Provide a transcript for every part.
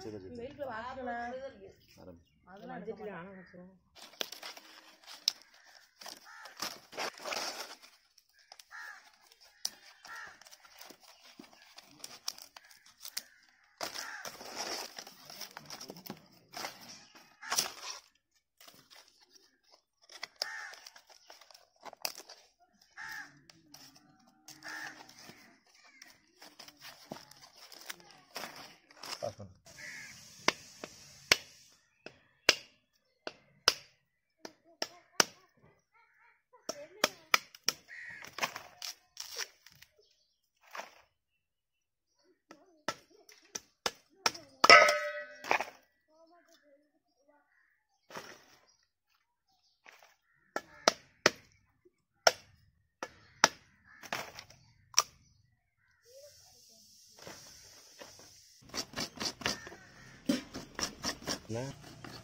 சரி சரி வெயிட்ல வாங்கல ஆரம்பி அதெல்லாம் எடுக்க மாட்டேன். பாஸ் பண்ணு என்ன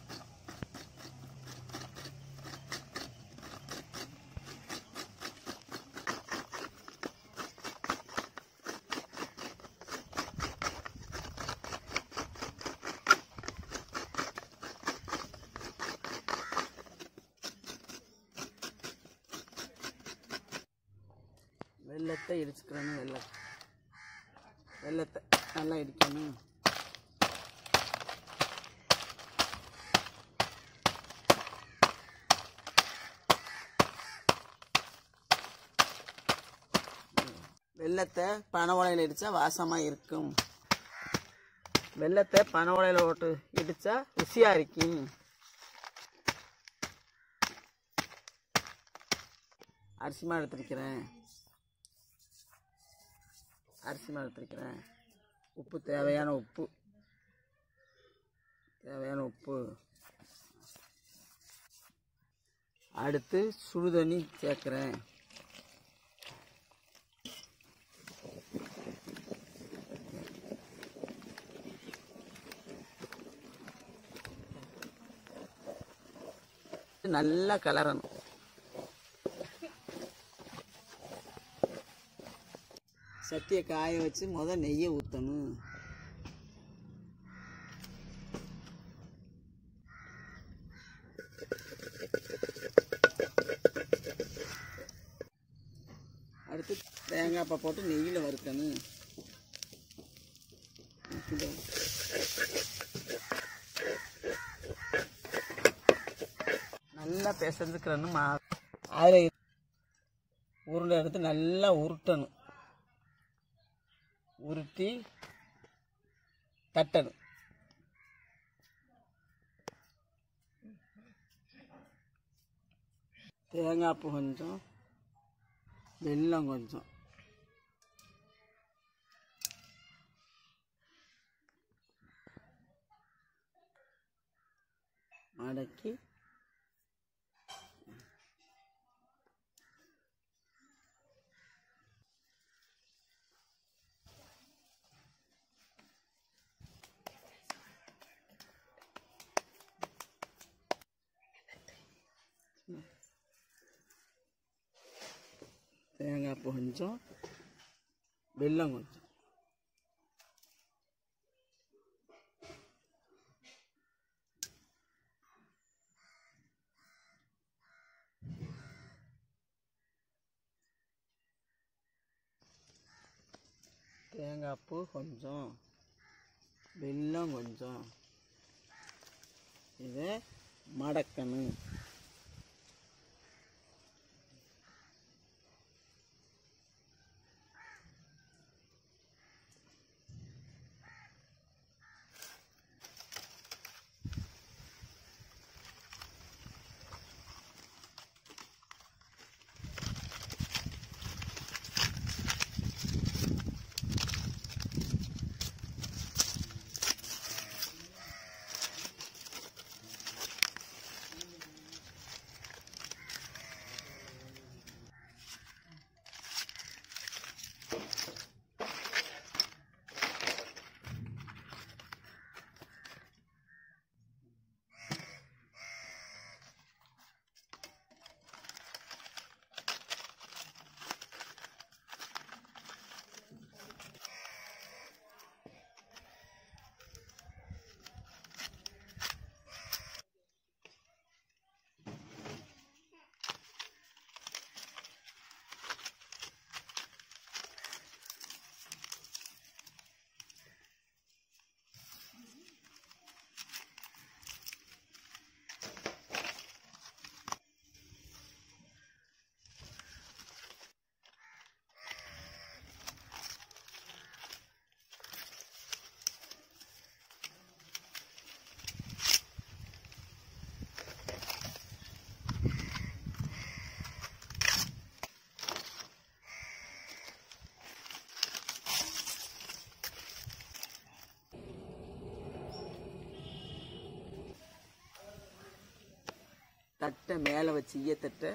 வெள்ளத்தை இடிச்சுக்கிறணும் வெள்ளம் வெள்ளத்தை நல்லா இடிக்கணும் வெள்ளத்தை பனை உலையில் இடித்தா வாசமாக இருக்கும் வெள்ளத்தை பனை உலையில் போட்டு இடித்தா ருசியாக இருக்கும் அரிசி மாவு எடுத்துருக்கிறேன் அரிசி மாவு எடுத்துருக்கிறேன் உப்பு தேவையான உப்பு தேவையான உப்பு அடுத்து சுடுதண்ணி சேர்க்குறேன் நல்லா கலரணும் சட்டியை காய வச்சு முத நெய்யை ஊற்றணும் அடுத்து தேங்காய் பால் போட்டு நெய்யில் வறுக்கணும் இது. நல்லா பிசைஞ்சுக்கிறணும் மா அதில் உருண்டை எடுத்து நல்லா உருட்டணும் உருட்டி தட்டணும் தேங்காய் பூ கொஞ்சம் வெல்லம் கொஞ்சம் மடக்கி தேங்காய் பூ கொஞ்சம் வெல்லம் கொஞ்சம் தேங்காய் பூ கொஞ்சம் வெல்லம் கொஞ்சம் இதை மடக்கணும் தட்டை மேலே வச்சு ஈயத்தட்டை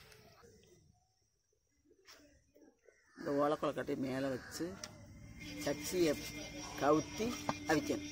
இந்த ஓலக்குலை கட்டி மேலே வச்சு சச்சியை கவுத்தி அவிக்கணும்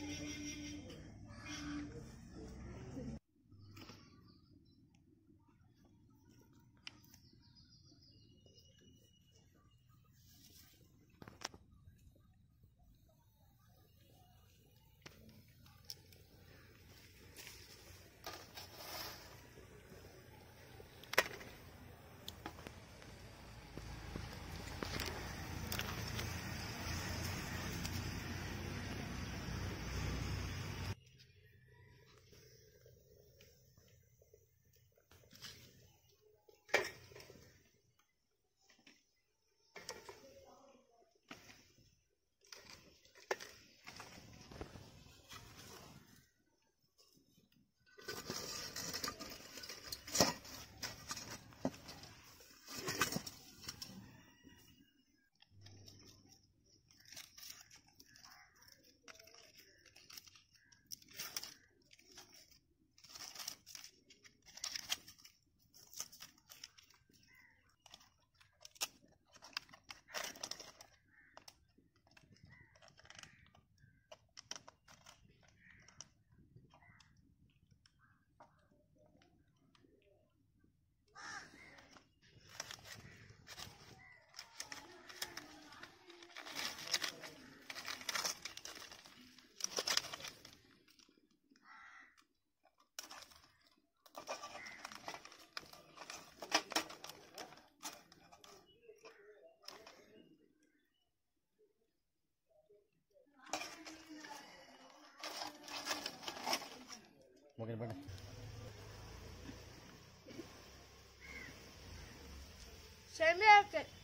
ஓகே பண்ணு செம்மையா இருக்கு